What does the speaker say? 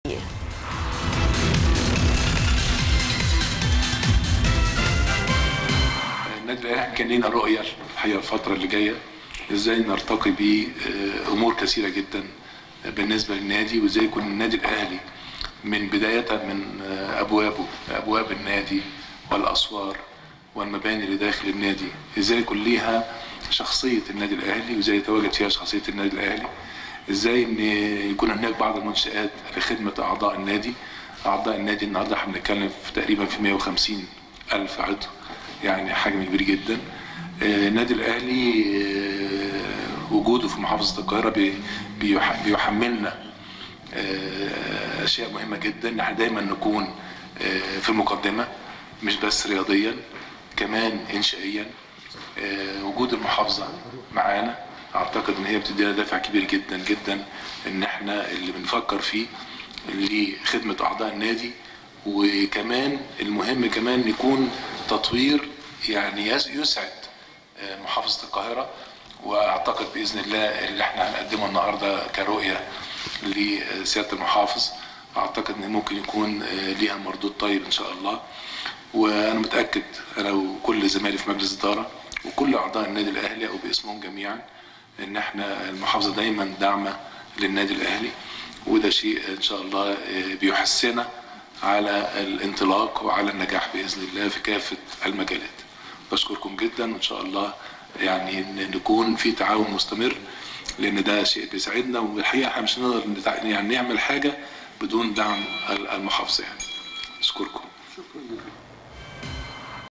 النادي الاهلي كان لنا رؤيه الحقيقه الفتره اللي جايه ازاي نرتقي بامور كثيره جدا بالنسبه للنادي وازاي يكون النادي الاهلي من بدايه من ابوابه ابواب النادي والاسوار والمباني اللي داخل النادي ازاي يكون ليها شخصيه النادي الاهلي وازاي يتواجد فيها شخصيه النادي الاهلي ازاي ان يكون هناك بعض المنشات لخدمه اعضاء النادي اعضاء النادي النهارده احنا بنتكلم في تقريبا في 150 الف عضو يعني حجم كبير جدا النادي الاهلي وجوده في محافظه القاهره بيحملنا اشياء مهمه جدا ان احنا دايما نكون في المقدمه مش بس رياضيا كمان انشائيا وجود المحافظه معانا اعتقد ان هي بتدينا دافع كبير جدا جدا ان احنا اللي بنفكر فيه لخدمه اعضاء النادي وكمان المهم كمان يكون تطوير يعني يسعد محافظه القاهره واعتقد باذن الله اللي احنا هنقدمه النهارده كرؤيه لسياده المحافظ اعتقد ان ممكن يكون ليها مردود طيب ان شاء الله وانا متاكد انا وكل زمايلي في مجلس الاداره وكل اعضاء النادي الاهلي او باسمهم جميعا ان احنا المحافظه دايما داعمه للنادي الاهلي وده شيء ان شاء الله بيحسنا على الانطلاق وعلى النجاح باذن الله في كافه المجالات. بشكركم جدا وان شاء الله يعني نكون في تعاون مستمر لان ده شيء بيسعدنا والحقيقه احنا مش هنقدر يعني نعمل حاجه بدون دعم المحافظه يعني. اشكركم.